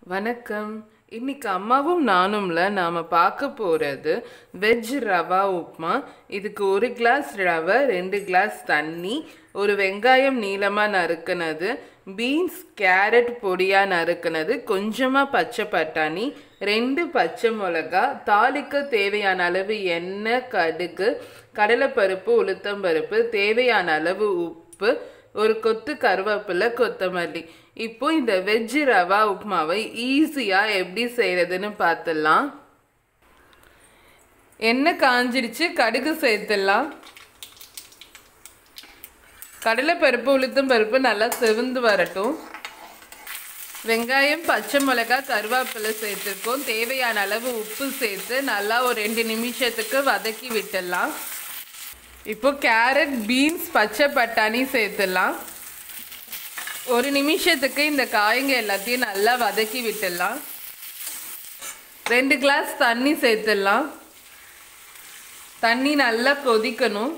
வணக்கம் இன்னைக்கு அம்மாவும் நானும்ல நாம் பார்க்க போகிறது வெஜ் ரவா உப்புமா இதுக்கு ஒரு கிளாஸ் ரவை ரெண்டு கிளாஸ் தண்ணி ஒரு வெங்காயம் நீளமாக நறுக்குனது பீன்ஸ் கேரட் பொடியாக நறுக்குனது கொஞ்சமாக பச்சை பட்டாணி ரெண்டு பச்சை மிளகா தாளிக்க தேவையான அளவு எண்ணெய் கடுகு கடலைப்பருப்பு உளுத்தம்பருப்பு தேவையான அளவு உப்பு ஒரு கொத்து கருவேப்பிலை கொத்தமல்லி இப்போ இந்த வெஜ் ரவா உப்புமாவை ஈஸியாக எப்படி செய்கிறதுன்னு பார்த்துடலாம் எண்ணெய் காஞ்சிருச்சு கடுகு சேர்த்துடலாம் கடலைப்பருப்பு உளுத்தம் பருப்பு நல்லா செவந்து வரட்டும் வெங்காயம் பச்சை மிளகாய் கருவேப்பிலை சேர்த்துருக்கோம் தேவையான அளவு உப்பு சேர்த்து நல்லா ஒரு ரெண்டு நிமிஷத்துக்கு வதக்கி விட்டுடலாம் இப்போ கேரட் பீன்ஸ் பச்சை பட்டாணி சேர்த்துடலாம் ஒரு நிமிஷத்துக்கு இந்த காய்ங்க எல்லாத்தையும் நல்லா வதக்கி விட்டுடலாம் ரெண்டு கிளாஸ் தண்ணி சேர்த்துடலாம் தண்ணி நல்லா கொதிக்கணும்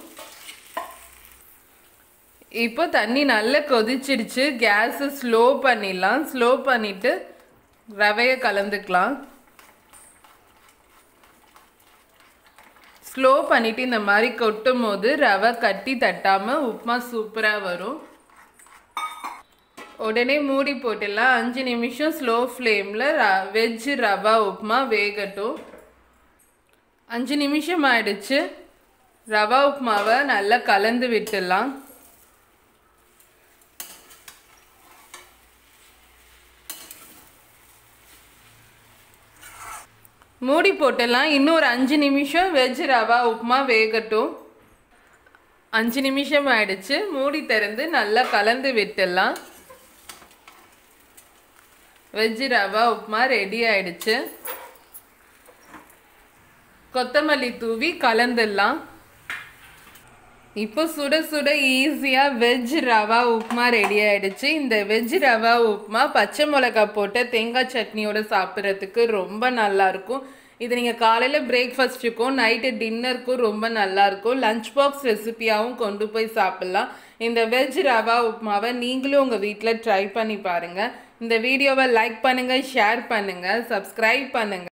இப்போ தண்ணி நல்லா கொதிச்சிடுச்சு கேஸை ஸ்லோ பண்ணிடலாம் ஸ்லோ பண்ணிவிட்டு ரவையை கலந்துக்கலாம் ஸ்லோ பண்ணிவிட்டு இந்த மாதிரி கொட்டும் போது ரவை கட்டி தட்டாமல் உப்புமா சூப்பராக வரும் உடனே மூடி போட்டுடலாம் அஞ்சு நிமிஷம் ஸ்லோ ஃப்ளேமில் ர வெஜ் ரவா உப்புமா வேகட்டும் அஞ்சு நிமிஷம் ஆயிடுச்சு ரவா உப்புமாவை நல்லா கலந்து விட்டுடலாம் மூடி போட்டுடலாம் இன்னும் ஒரு அஞ்சு நிமிஷம் வெஜ் ரவா உப்புமா வேகட்டும் அஞ்சு நிமிஷம் ஆயிடுச்சு மூடி திறந்து நல்லா கலந்து விட்டுடலாம் வெஜ் ரவா உப்புமா ரெடி ஆயிடுச்சு கொத்தமல்லி தூவி கலந்துடலாம் இப்போ சுட சுட ஈஸியாக வெஜ் ரவா உப்புமா ரெடி ஆயிடுச்சு இந்த வெஜ் ரவா உப்புமா பச்சை மிளகா போட்ட தேங்காய் சட்னியோட சாப்பிட்றதுக்கு ரொம்ப நல்லாயிருக்கும் இது நீங்கள் காலையில் பிரேக்ஃபாஸ்ட்டுக்கும் நைட்டு டின்னருக்கும் ரொம்ப நல்லாயிருக்கும் லஞ்ச் பாக்ஸ் ரெசிபியாகவும் கொண்டு போய் சாப்பிட்லாம் இந்த வெஜ் ரவா உப்புமாவை நீங்களும் உங்கள் வீட்டில் ட்ரை பண்ணி பாருங்கள் இந்த வீடியோவை லைக் பண்ணுங்கள் ஷேர் பண்ணுங்கள் சப்ஸ்கிரைப் பண்ணுங்கள்